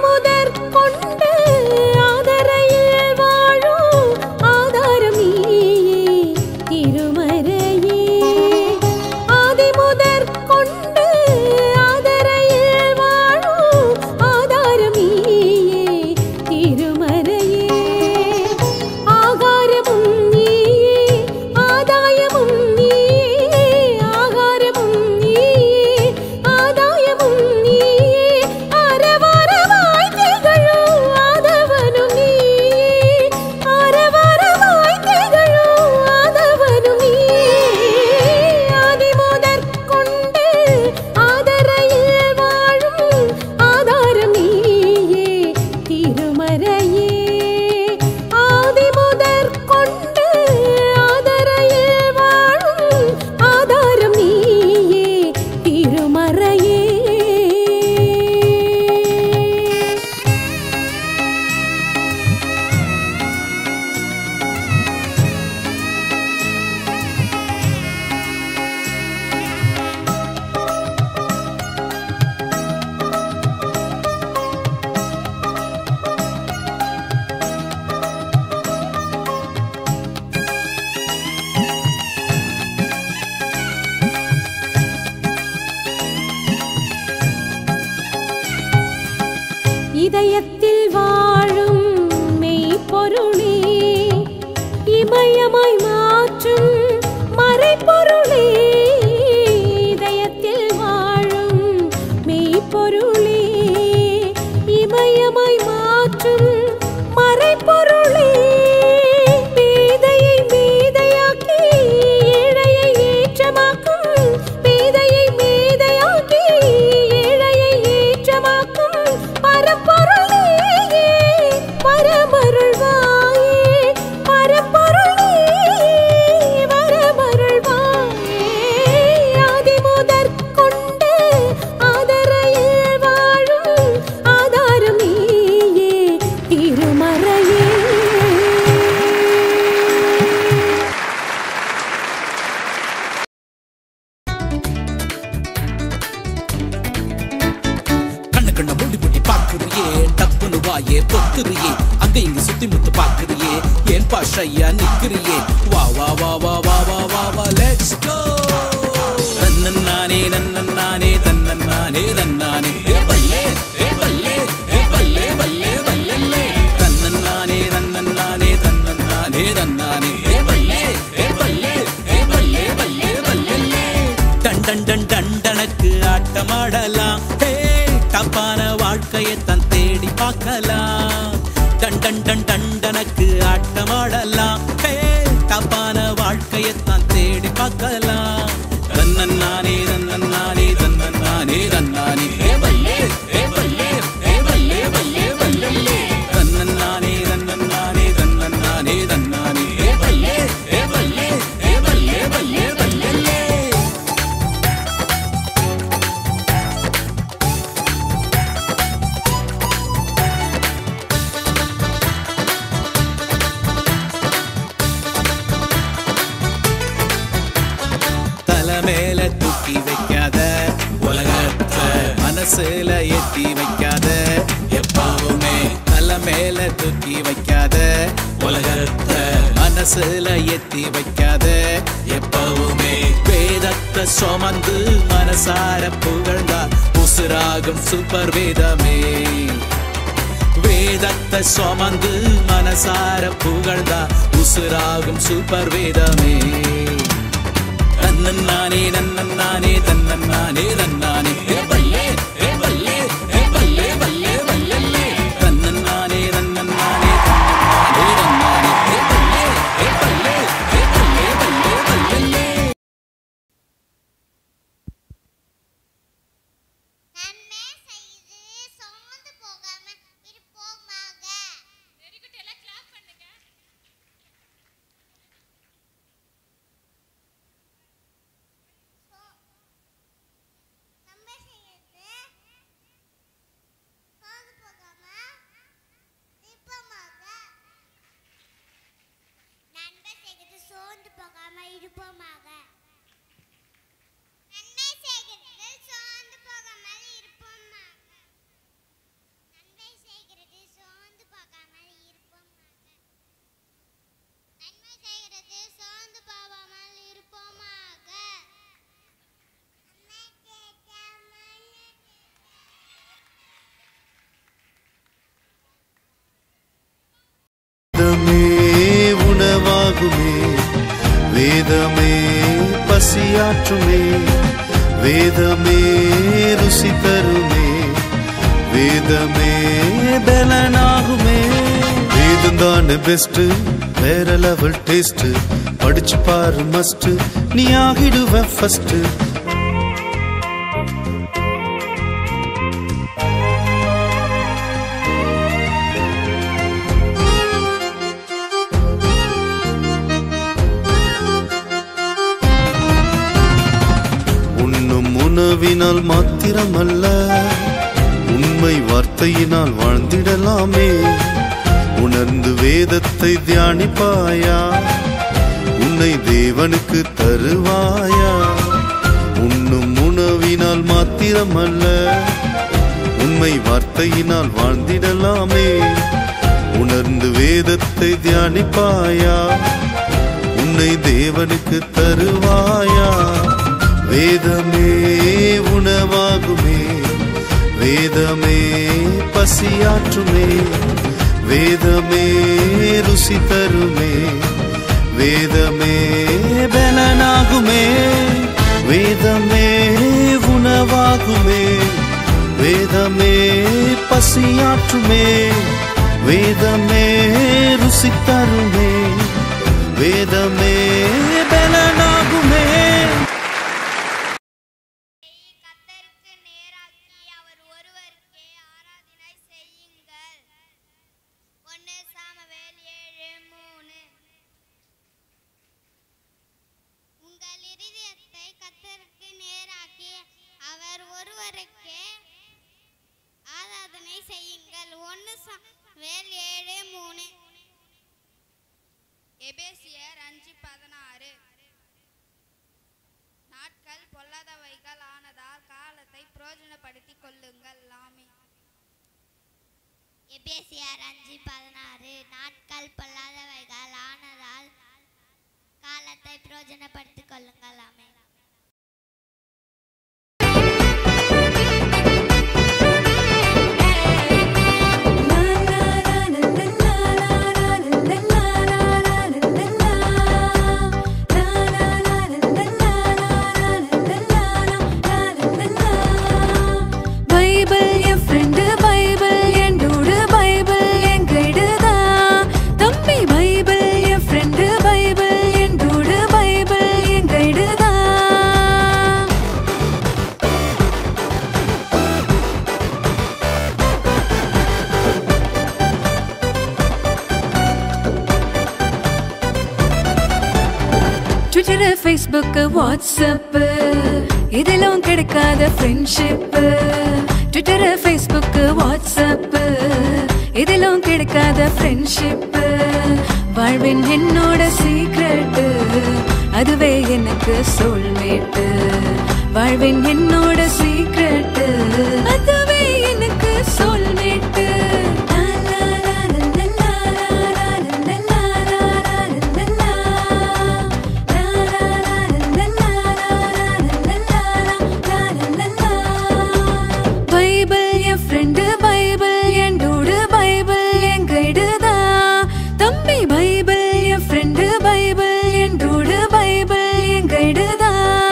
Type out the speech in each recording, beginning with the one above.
ஆதிமுதற் கொண்டு ஆதரையில் வாழும் ஆதாரம் நீயே திருமறையே ஆதிமுதற் கொண்டு ஆதரையில் வாழும் ஆதாரம் நீயே திருமறையே ஆகாரமும் நீயே ஆதாயமும் நீயே ஆகாரமும் நீயே ஆதாயமும் நீயே அரவரவாய் திகழும் ஆதவனும் நீயே அரவரவாய் திகழும் ஆதவனும் நீயே ஆதிமுதற் கொண்டு ஆதரையில் வாழும் ஆதாரம் நீயே திருமறையே ஆதிமுதற் கொண்டு ஆதரையில் வாழும் ஆதாரம் நீயே திருமறையே இதயத்தில் வாழும் மெய்ப்பொருளே இமயமாய் மாற்றும் மறைப்பொருளே இதயத்தில் வாழும் மெய்ப்பொருளே இமயமாய் மாற்றும் மறைப்பொருளே பேதையை மேதையாக்கி ஏழையை ஏற்றமாக்கும் பேதையை மேதையாக்கி ஏழையை ஏற்றமாக்கும் பரம்பொருளே பரமருள்வாயே பரம்பொருளே வரமருள்வாயே ஆதிமுதற் கொண்டு ஆதரையில் வாழும் ஆதாரம் நீயே திருமறையே கண்ணு கண்ண மூடி மூடி பாக்குறியே டப்புனு வாயே பொத்துறியே அங்க இங்க சுத்தி முத்து பாக்குறியே ஏன் பாஷையா நிக்கிறியே வா வா வா வா வா வா வா வா லெட்ஸ் கோ நன்னே நன்னே தன்னே தன்னானே ஏ பல்லே ஏ பல்லே ஏ பல்லே பல்லே பல்லே தன்னே நன்னே தன்னே தன்னானே ஏ பல்லே ஏ பல்லே ஏ பல்லே பல்லே பல்லே டன் டன் டன் டண்டனுக்கு ஆட்டமாடலாம் ஹே தப்பான வாழ்க்கையை தன் தேடி பார்க்கலாம் டன் டன் டன் டண்டனுக்கு ஆட்டமாடலாம் ஹே தப்பான வாழ்க்கையை தான் தேடி பார்க்கலாம் தன்னன்னானே தன்னன்னானே தன்னன்னானே தன்னானே ஹே பல்லே ஹே பல்லே ஹே பல்லே பல்லே பல்லே தன்னன்னானே தன்னன்னானே தன்னன்னானே தன்னானே ஹே பல்லே ஹே பல்லே ஹே பல்லே பல்லே பல்லே தலை மேல தூக்கி வைக்காத உலகத்தை மனசுல ஏத்தி வைக்காத எப்பவுமே தலை மேல தூக்கி வைக்காத உலகத்தை மனசுல ஏத்தி வைக்காத எப்பவுமே வேதத்தை சுமந்து மனசார புகழ்ந்தா உசுராகும் சூப்பர் வேதமே வேதத்தை சுமந்து மனசார புகழ்ந்தா உசுராகும் சூப்பர் வேதமே தன்னன்னானே நன்னன்னானே தன்னன்னானே தன்னானே ஏ பல்லே ஏ பல்லே ஏ பல்லே பல்லே பல்லே தன்னன்னானே நன்னன்னானே தன்னன்னானே தன்னானே ஏ பல்லே ஏ பல்லே ஏ பல்லே பல்லே பல்லே நன்மை செய்து சோர்ந்து போகாம இருப்போமாக வெரி குட் எல்லாம் கிளாப் பண்ணுங்க நன்மை செய்து வேதமே உணவாகுமே வேதமே பசியாற்றுமே வேதமே ருசி தருமே வேதமே பலனாகுமே வேதம் தானே பெஸ்ட் வேற லெவல் டேஸ்ட் படிச்சு பாரு மஸ்ட் நீ ஆகிடுவ ஃபர்ஸ்ட் உண்ணும் உணவினால் மாத்திரமல்ல உண்மை வார்த்தையினால் வாழ்ந்திடலாமே உணர்ந்து வேதத்தை தியானிப்பாயா உன்னை தேவனுக்கு தருவாயா உண்ணும் உணவினால் மாத்திரமல்ல உண்மை வார்த்தையினால் வாழ்ந்திடலாமே உணர்ந்து வேதத்தை தியானிப்பாயா உன்னை தேவனுக்கு தருவாயா வேதமே உணவாகுமே வேதமே பசியாற்றுமே வேதமே ருசி தருமே வேதமே பலனாகுமே வேதமே உணவாகுமே வேதமே பசியாற்றுமே வேதமே ருசி தருமே வேதமே பலனாகுமே கத்தருக்கு நேராக்கி அவர் ஒருவருக்கே ஆராதனை செய்யுங்கள் ஒன்று சாமுவேல் ஏழு மூணு உங்கள் இருதயத்தை கத்தருக்கு நேராக்கி அவர் ஒருவருக்கே ஆராதனை செய்யுங்கள் ஒன்று சாமுவேல் ஏழு மூணு எபேசியர் அஞ்சு பதினாறு நாட்கள் பொல்லாதவைகள் ஆனதால் காலத்தை பிரயோஜனப்படுத்திக் கொள்ளுங்கள் ஆமே எபேசியார் அஞ்சு பதினாறு நாட்கள் பொல்லாதவைகள் ஆனதால் காலத்தை பிரயோஜனப்படுத்திக் கொள்ளுங்கள் ஆமென் பைபிள் என் ஃப்ரெண்டு பைபிள் என்னோட பைபிள் என் கைடுதா தம்பி பைபிள் என் ஃப்ரெண்டு பைபிள் என்னோட பைபிள் என் கைடுதா ட்விட்டர் ஃபேஸ்புக் வாட்ஸ்அப் இதெல்லாம் கிடைக்காத ஃப்ரெண்ட்ஷிப் ட்விட்டர் ஃபேஸ்புக் வாட்ஸ்அப் இதெல்லாம் கிடைக்காத ஃப்ரெண்ட்ஷிப் வாழ்வின் என்னோட சீக்ரெட் அதுவே எனக்கு சோல்மேட் வாழ்வின் என்னோட சீக்ரெட் அதுவே எனக்கு சோல்மேட் பைபிள் என் ஃப்ரெண்டு பைபிள் என்னோட பைபிள் என் கைடுதா தம்பி பைபிள் என் ஃப்ரெண்டு பைபிள் என்னோட பைபிள் என் கைடுதா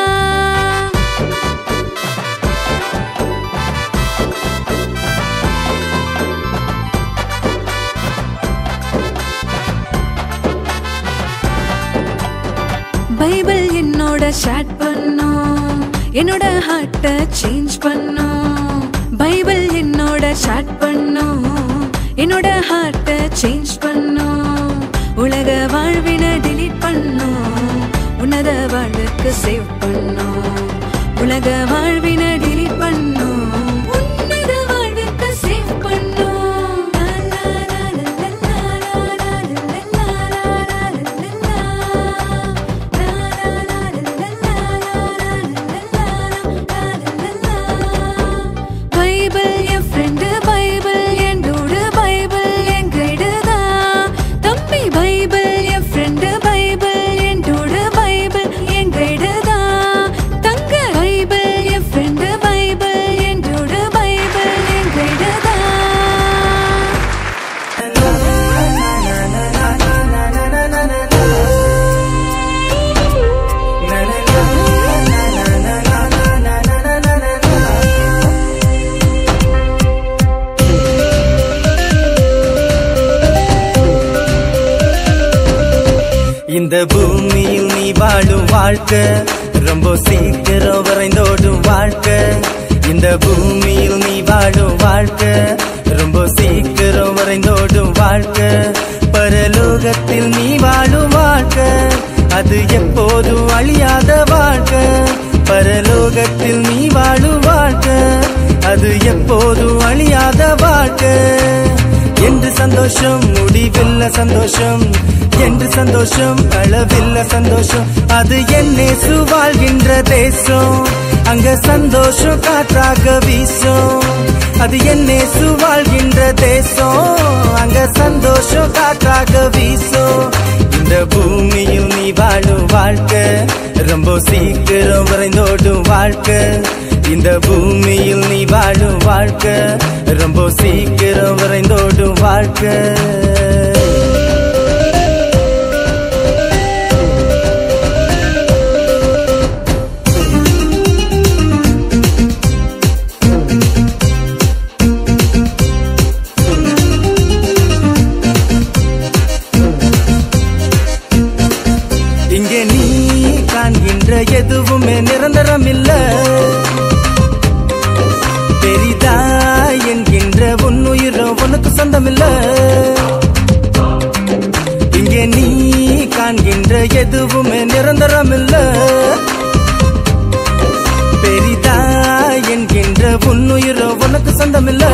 பைபிள் என்னோட ஷேட் பண்ணும் என்னோட ஹார்ட்ட சேஞ்ச் பண்ணும் பைபிள் என்னோட ஷேட் பண்ணும் என்னோட ஹார்ட்ட சேஞ்ச் பண்ணும் உலக வாழ்வின delete பண்ணும் உன்னத வாழ்வுக்கு சேவ் பண்ணும் உலக வாழ்வின delete பண்ணும் உன்னத வாழ்வுக்கு சேவ் பண்ணும் பைபிள் என் ஃப்ரெண்டு பைபிள் என்னோட பைபிள் என் கைடுதா தம்பி பைபிள் என் ஃப்ரெண்டு பைபிள் என்னோட பைபிள் என் கைடுதா தங்க பைபிள் என் ஃப்ரெண்டு இந்த பூமியில் நீ வாழும் வாழ்க்கை ரொம்ப சீக்கிரம் வரைந்தோடும் வாழ்க்கை இந்த பூமியில் நீ வாழும் வாழ்க்கை ரொம்ப சீக்கிரம் வரைந்தோடும் வாழ்க்கை பரலோகத்தில் நீ வாழும் வாழ்க்கை அது எப்போதும் அழியாத வாழ்க்கை பரலோகத்தில் நீ வாழும் வாழ்க்கை அது எப்போதும் அழியாத வாழ்க்கை என்று சந்தோஷம் முடிவில்ல சந்தோஷம் என்று சந்தோஷம் அளவில்ல சந்தோஷம் அது என்னேசு வாழ்கின்ற தேசம் அங்க சந்தோஷம் காற்றாக வீசும் அது என்னேசு வாழ்கின்ற தேசம் அங்க சந்தோஷம் காற்றாக வீசும் இந்த பூமியில் நீ வாழும் வாழ்க்கை ரொம்ப சீக்கிரம் விரைந்தோடும் வாழ்க்கை இந்த பூமியில் நீ வாழும் வாழ்க்கை ரொம்ப சீக்கிரம் விரைந்தோடும் வாழ்க்கை இங்கே நீ காண்கின்ற எதுவுமே நிரந்தரம் இல்ல பெரிதா என்கின்ற உன்னுயிரும் உனக்கு சொந்தம் இல்ல இங்கே நீ காண்கின்ற எதுவுமே நிரந்தரம் இல்ல பெரிதா என்கின்ற உன்னுயிரும் உனக்கு சொந்தம் இல்ல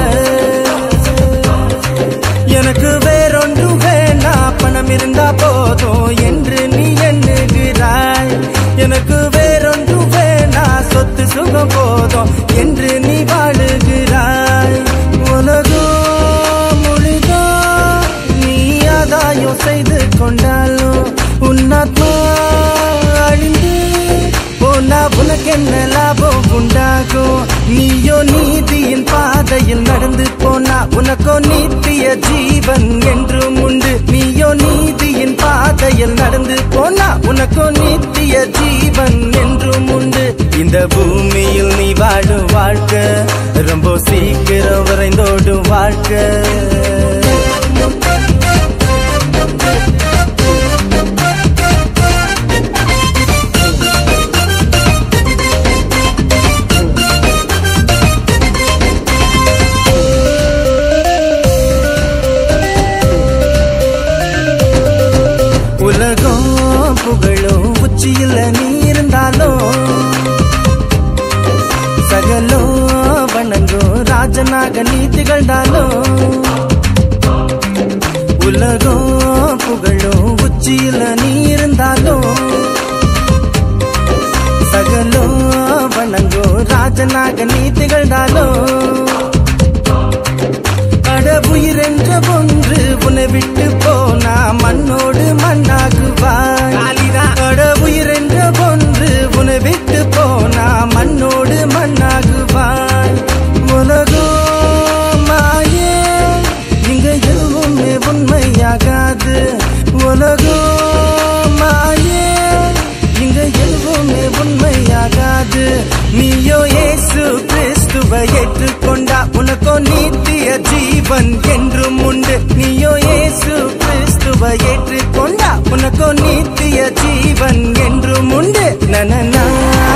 எனக்கு வேறொன்று வேணா பணம் இருந்தா போதும் என்று நீ எண்ணுகிறாய் எனக்கு வேறொன்று வேணா சொத்து சுகம் போதும் என்று நீ வாழுகிறாய் உலகம் முழுதோ நீ ஆதாயம் செய்து கொண்டாலும் உன்னாத்மா அழிந்து போனா உனக்கு என்ன லாபம் உண்டாகும் நீயோ நீதியின் பாதையில் நடந்து போனா உனக்கோ நித்திய ஜீவன் என்றும் உண்டு நீயோ நீதியின் பாதையில் நடந்து போனா உனக்கோ நித்திய ஜீவன் என்றும் உண்டு இந்த பூமியில் நீ வாழும் வாழ்க்கை ரொம்ப சீக்கிரம் விரைந்தோடும் வாழ்க்கை உலகம் புகழும் உச்சியில் நீ இருந்தாலும் சகலோ வணங்கும் ராஜனாக நீ திகழ்ந்தாலும் உலகம் புகழும் உச்சியில் நீ இருந்தாலும் சகலோ வணங்கும் ராஜனாக நீ திகழ்ந்தாலும் அடவுயிர் என்ற ஒன்று உன்னை விட்டு போனா மண்ணோடு மண்ணாகுவாய் அடவுயிர் என்ற ஒன்று உன்னை விட்டு போனா மண்ணோடு மண்ணாகுவாய் உலகோ மாயே இங்க எதுவுமே உண்மையாகாது உலகோ மாயே இங்க எதுவுமே உண்மையாகாது நீயோ இயேசு கிறிஸ்துவை ஏற்றுக்கொண்டா உனக்கோ நித்திய ஜீவன் என்றும் உண்டு நீயோ இயேசு கிறிஸ்துவை ஏற்றுக்கொண்டா உனக்கோ நித்திய ஜீவன் என்றும் உண்டு நனனா